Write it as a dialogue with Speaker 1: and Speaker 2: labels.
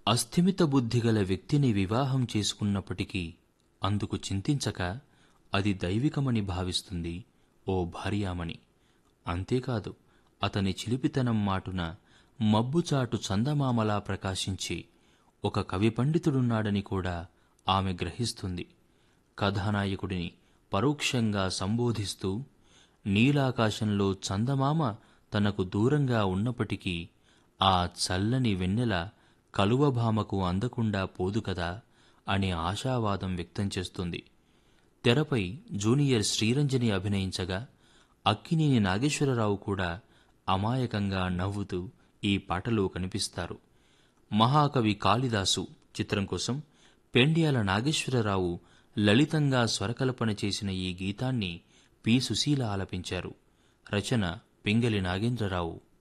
Speaker 1: అస్థిమిత బుద్ధిగల వ్యక్తిని వివాహం చేసుకున్నప్పటికీ అందుకు చింతించక అది దైవికమని భావిస్తుంది ఓ భార్యామణి అంతేకాదు అతని చిలిపితనం మాటున మబ్బుచాటు చందమామలా ప్రకాశించి ఒక కవి పండితుడున్నాడని కూడా ఆమె గ్రహిస్తుంది కథానాయకుడిని పరోక్షంగా సంబోధిస్తూ నీలాకాశంలో చందమామ తనకు దూరంగా ఉన్నప్పటికీ ఆ చల్లని వెన్నెల కలువభామకు అందకుండా పోదు కదా అనే ఆశావాదం వ్యక్తం చేస్తుంది తెరపై జూనియర్ శ్రీరంజని అభినయించగా అక్కినేని నాగేశ్వరరావు కూడా అమాయకంగా నవ్వుతూ ఈ పాటలో కనిపిస్తారు మహాకవి కాళిదాసు చిత్రం కోసం పెండ్యాల నాగేశ్వరరావు లలితంగా స్వరకల్పన చేసిన ఈ గీతాన్ని పి సుశీల ఆలపించారు రచన పింగళి నాగేంద్రరావు